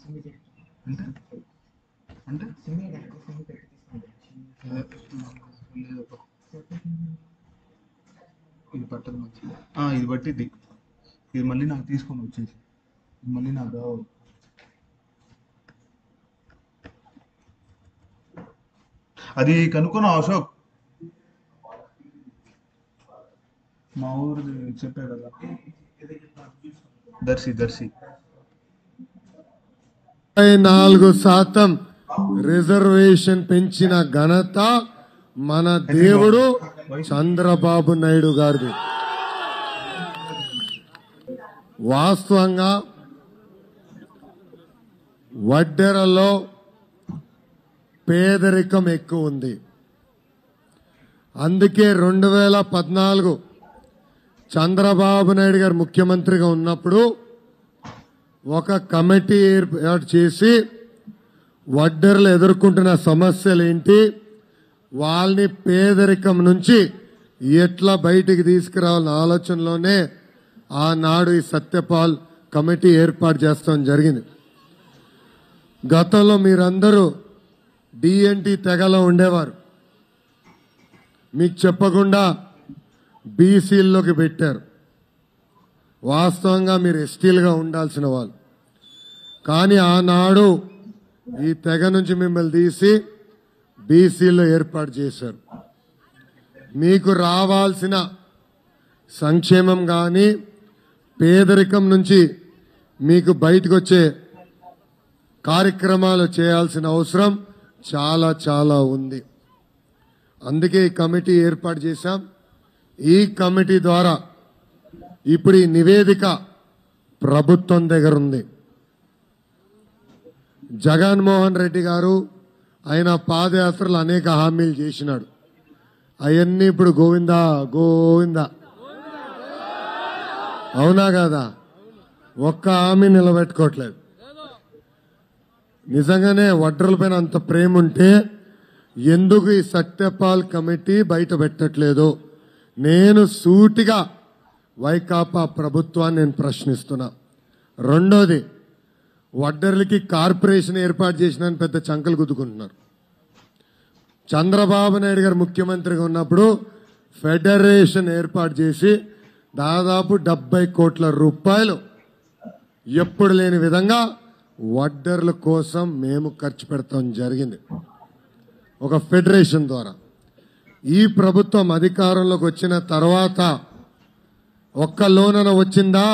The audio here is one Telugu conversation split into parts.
అంటే అంటే సిమ్మే కనుక సిమ్ పెట్టి తీసుకుంటాను లేదబ్బా. ఇది పట్టదు మంచిది ఆ, ఇది పట్టిద్ది ఇది మళ్ళీ నాకు తీసుకొని వచ్చేసి ఇది మళ్ళీ నాకు కావాలి అది కనుక్కున్నా అశోక్ మా ఊరిది చెప్పే కదా దర్శి దర్శి ముప్పై నాలుగు శాతం రిజర్వేషన్ పెంచిన ఘనత మన దేవుడు చంద్రబాబు నాయుడు గారిది వాస్తవంగా వడ్డెరలో పేదరికం ఎక్కువ ఉంది అందుకే రెండు వేల పద్నాలుగు చంద్రబాబు నాయుడు గారు ముఖ్యమంత్రిగా ఉన్నప్పుడు ఒక కమిటీ ఏర్పాటు చేసి వడ్డర్లు ఎదుర్కొంటున్న సమస్యలు ఏంటి వాళ్ళని పేదరికం నుంచి ఎట్లా బయటికి తీసుకురావాలన్న ఆలోచనలోనే ఆనాడు ఈ సత్యపాల్ కమిటీ ఏర్పాటు చేస్తాం జరిగింది గతంలో మీరందరూ డిఎన్టీ తెగలో ఉండేవారు మీకు చెప్పకుండా బీసీల్లోకి పెట్టారు వాస్తవంగా మీరు ఎస్టీలుగా ఉండాల్సిన వాళ్ళు కానీ ఆనాడు ఈ తెగ నుంచి మిమ్మల్ని తీసి బీసీలో ఏర్పాటు చేశారు మీకు రావాల్సిన సంక్షేమం కానీ పేదరికం నుంచి మీకు బయటకు వచ్చే కార్యక్రమాలు చేయాల్సిన అవసరం చాలా చాలా ఉంది అందుకే ఈ కమిటీ ఏర్పాటు చేశాం ఈ కమిటీ ద్వారా ఇప్పుడు ఈ నివేదిక ప్రభుత్వం దగ్గర ఉంది జగన్మోహన్ రెడ్డి గారు ఆయన పాదయాత్రలు అనేక హామీలు చేసినాడు అవన్నీ ఇప్పుడు గోవిందా గోవిందా అవునా కదా ఒక్క హామీ నిలబెట్టుకోవట్లేదు నిజంగానే వడ్రల పైన అంత ప్రేమ ఉంటే ఎందుకు ఈ సత్యపాల్ కమిటీ బయట పెట్టట్లేదు నేను సూటిగా వైకాపా ప్రభుత్వాన్ని నేను ప్రశ్నిస్తున్నా రెండోది వడ్డర్లకి కార్పొరేషన్ ఏర్పాటు చేసిన పెద్ద చంకలు గుద్దుకుంటున్నారు చంద్రబాబు నాయుడు గారు ముఖ్యమంత్రిగా ఉన్నప్పుడు ఫెడరేషన్ ఏర్పాటు చేసి దాదాపు డెబ్బై కోట్ల రూపాయలు ఎప్పుడు లేని విధంగా వడ్డర్ల కోసం మేము ఖర్చు పెడతాం జరిగింది ఒక ఫెడరేషన్ ద్వారా ఈ ప్రభుత్వం అధికారంలోకి వచ్చిన తర్వాత ఒక్క లోనన వచ్చిందా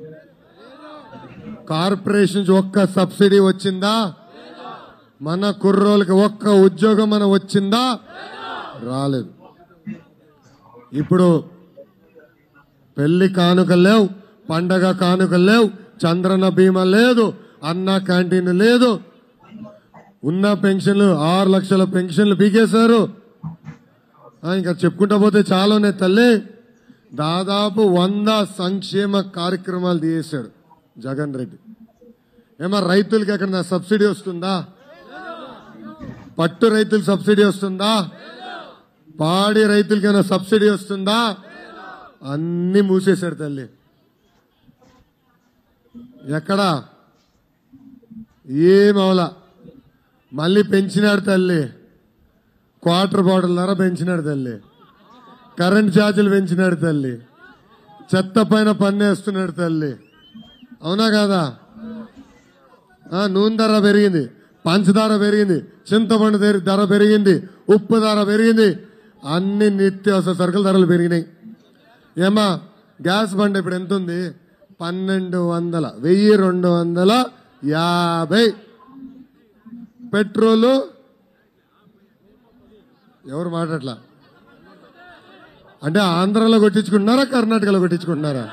కార్పొరేషన్ నుంచి ఒక్క సబ్సిడీ వచ్చిందా మన కుర్రోళ్ళకి ఒక్క ఉద్యోగం మన వచ్చిందా రాలేదు ఇప్పుడు పెళ్లి కానుకలు లేవు పండగ కానుకలు లేవు చంద్రన బీమా లేదు అన్న క్యాంటీన్ లేదు ఉన్న పెన్షన్లు ఆరు లక్షల పెన్షన్లు పీకేశారు ఆ, ఇంకా చెప్పుకుంటా పోతే చాలానే తల్లి దాదాపు వంద సంక్షేమ కార్యక్రమాలు తీసేశాడు జగన్ రెడ్డి ఏమో రైతులకి ఎక్కడ సబ్సిడీ వస్తుందా పట్టు రైతులకు సబ్సిడీ వస్తుందా పాడి రైతులకి ఏమైనా సబ్సిడీ వస్తుందా అన్ని మూసేశాడు తల్లి ఎక్కడా ఏమవలా మళ్ళీ పెంచినాడు తల్లి క్వార్టర్ బాటిల్ ధర పెంచినాడు తల్లి కరెంట్ ఛార్జీలు పెంచినాడు తల్లి చెత్త పైన పన్నేస్తున్నాడు తల్లి అవునా కాదా ఆ, నూనె ధర పెరిగింది పంచదార పెరిగింది చింతపండు ధర- ధర పెరిగింది ఉప్పు ధర పెరిగింది అన్ని నిత్యావసర సరుకుల ధరలు పెరిగినాయి ఏమా గ్యాస్ బండ ఇప్పుడు ఎంత ఉంది పన్నెండు వందల వెయ్యి రెండు వందల యాభై పెట్రోలు ఎవరు మాట్లాడలా అంటే ఆంధ్రాలో కొట్టించుకుంటున్నారా కర్ణాటకలో కొట్టించుకుంటున్నారా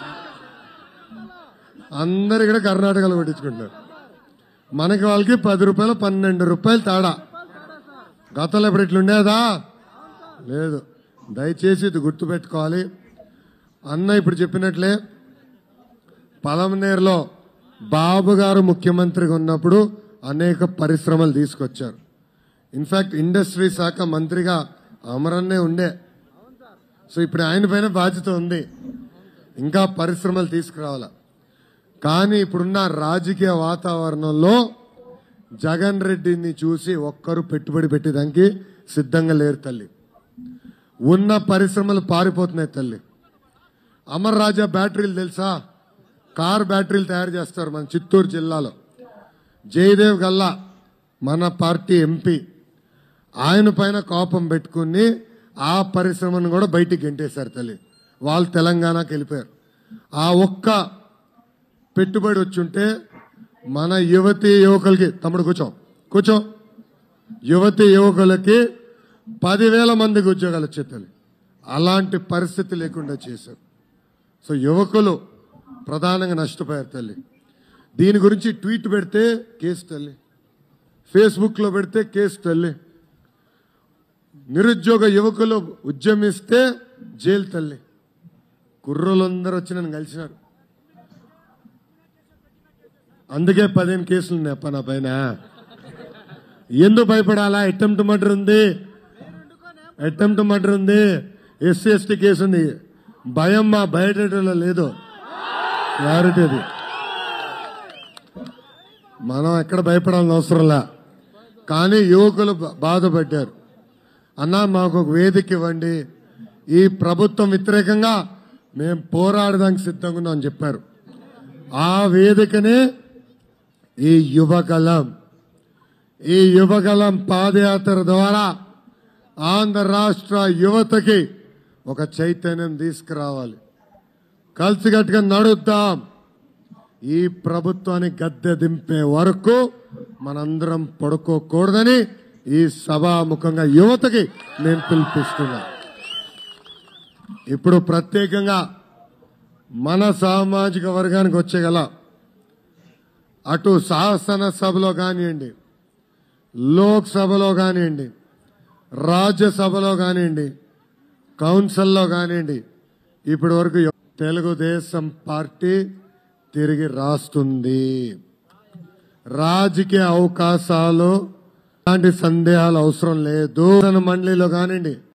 అందరు ఇక్కడ కర్ణాటకలో కొట్టించుకుంటున్నారు మనకి వాళ్ళకి పది రూపాయలు పన్నెండు రూపాయలు తేడా గతంలో ఇప్పుడు ఇట్లుండేదా లేదు దయచేసి ఇది గుర్తుపెట్టుకోవాలి అన్న ఇప్పుడు చెప్పినట్లే పలమనేరులో బాబు గారు ముఖ్యమంత్రిగా ఉన్నప్పుడు అనేక పరిశ్రమలు తీసుకొచ్చారు ఇన్ఫాక్ట్ ఇండస్ట్రీ శాఖ మంత్రిగా అమరన్నే ఉండే సో ఇప్పుడు ఆయన పైన బాధ్యత ఉంది ఇంకా పరిశ్రమలు తీసుకురావాలా కానీ ఇప్పుడున్న రాజకీయ వాతావరణంలో జగన్ రెడ్డిని చూసి ఒక్కరు పెట్టుబడి పెట్టేదానికి సిద్ధంగా లేరు తల్లి ఉన్న పరిశ్రమలు పారిపోతున్నాయి తల్లి అమర్ రాజా బ్యాటరీలు తెలుసా కార్ బ్యాటరీలు తయారు చేస్తారు మన చిత్తూరు జిల్లాలో జయదేవ్ గల్లా మన పార్టీ ఎంపీ ఆయన పైన కోపం పెట్టుకుని ఆ పరిశ్రమను కూడా బయటికి గెంటేశారు తల్లి వాళ్ళు తెలంగాణకి వెళ్ళిపోయారు ఆ ఒక్క పెట్టుబడి వచ్చుంటే మన యువతి యువకులకి తమ్ముడు కూర్చో కూర్చో యువతి యువకులకి పదివేల మందికి ఉద్యోగాలు వచ్చే తల్లి అలాంటి పరిస్థితి లేకుండా చేశారు సో యువకులు ప్రధానంగా నష్టపోయారు తల్లి దీని గురించి ట్వీట్ పెడితే కేసు తల్లి ఫేస్బుక్లో పెడితే కేసు తల్లి నిరుద్యోగ యువకులు ఉద్యమిస్తే జైలు తల్లి కుర్రోళ్ళందరూ వచ్చి నన్ను కలిసినారు అందుకే పదిహేను కేసులు ఉన్నాయి అప్ప నా పైన ఎందుకు భయపడాలా అటెంప్ట్ మర్డర్ ఉంది అటెంప్ట్ మర్డర్ ఉంది ఎస్సీ ఎస్టీ కేసు ఉంది భయం మా బయటలో లేదు క్లారిటీ అది మనం ఎక్కడ భయపడాల్సిన అవసరంలా కానీ యువకులు బా- బాధపడ్డారు అన్నా మాకు ఒక వేదిక ఇవ్వండి ఈ ప్రభుత్వం వ్యతిరేకంగా మేము పోరాడడానికి సిద్ధంగా ఉన్నాం అని చెప్పారు ఆ వేదికనే ఈ యువకలం ఈ యువకలం పాదయాత్ర ద్వారా ఆంధ్ర రాష్ట్ర యువతకి ఒక చైతన్యం తీసుకురావాలి కలిసికట్టుగా నడుద్దాం ఈ ప్రభుత్వాన్ని గద్దె దింపే వరకు మనందరం పడుకోకూడదని ఈ సభాముఖంగా యువతకి నేను పిలిపిస్తున్నా ఇప్పుడు ప్రత్యేకంగా మన సామాజిక వర్గానికి వచ్చేగల అటు శాసనసభలో కానివ్వండి లోక్సభలో కానివ్వండి రాజ్యసభలో కానివ్వండి కౌన్సిల్లో కానివ్వండి ఇప్పటి వరకు తెలుగుదేశం పార్టీ తిరిగి రాస్తుంది రాజకీయ అవకాశాలు అలాంటి సందేహాలు అవసరం లేదు మండలిలో కానివ్వండి